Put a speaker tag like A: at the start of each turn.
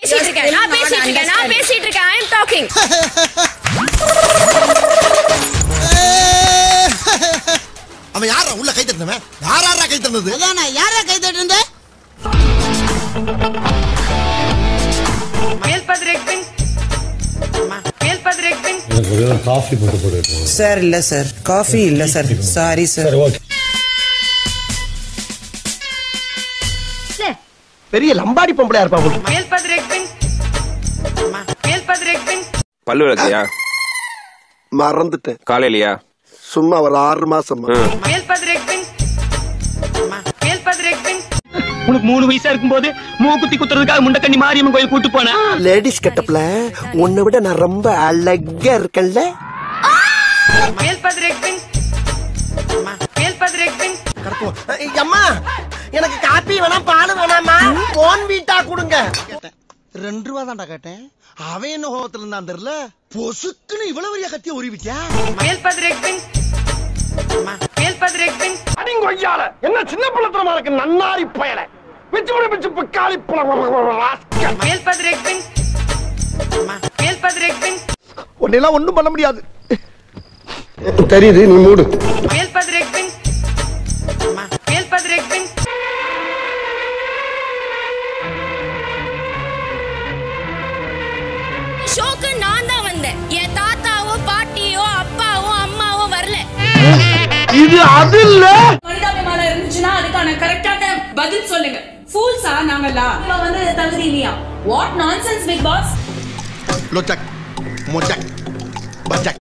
A: பேசிட்டு இருக்கேன் நான் பேசிட்டு இருக்கேன் நான் பேசிட்டு இருக்கேன் ஐ அம் டாக்கிங்
B: அவன் யாரா உள்ள கை தட்டினவன் யாரா கை தட்டினது
C: அதானே யாரா கை தட்டுறது
D: எனக்கு ஒரே ஒரு காஃபி மட்டும் போட்டு
E: சார் இல்ல சார் காஃபி இல்ல சார் சாரி சார்
D: சரி ஓகே
B: பெரிய லம்பாடி பொம்பளையா இருப்பா
F: பல்லு விளக்கையா
B: மறந்துட்டேன்
F: காலையிலயா
B: சும்மா ஒரு ஆறு மாசம்
G: உனக்கு மூணு வயசா இருக்கும்போது மூக்குத்தி குத்துறதுக்காக முண்டக்கண்ணி மாரியம்மன் கோயில் கூட்டு போனா
B: லேடிஸ் கெட்டப்ல உன்னை விட நான் ரொம்ப அழகா இருக்கேன்ல அம்மா எனக்கு காப்பி வேணாம் பால் வேணாமா போன் வீட்டா கொடுங்க ரெண்டு ரூபா தான்டா கேட்டேன் அவன் என்ன கோபத்துல இருந்தான் தெரியல பொசுக்குன்னு இவ்வளவு பெரிய கத்திய உருவிட்டியா அடிங்கொய்யால என்ன சின்ன பிள்ளத்தனமா இருக்கு நன்னாரி பயல பிச்சு பிடி பிச்சு பிக்காளி உன்னெல்லாம் ஒண்ணும் பண்ண முடியாது தெரியுது நீ மூடு
A: ஷோக்கு நான் தான் வந்தேன் என் தாத்தாவோ பாட்டியோ அப்பாவோ அம்மாவோ வரல
B: இது அது இல்ல
H: மனிதாபிமானம் இருந்துச்சுன்னா அதுக்கான கரெக்டான பதில் சொல்லுங்க ஃபூல்ஸா நாங்களா இவ வந்து தகுதி இல்லையா வாட் நான்சென்ஸ் பிக் பாஸ்
B: லொச்சக் மொச்சக் பச்சக்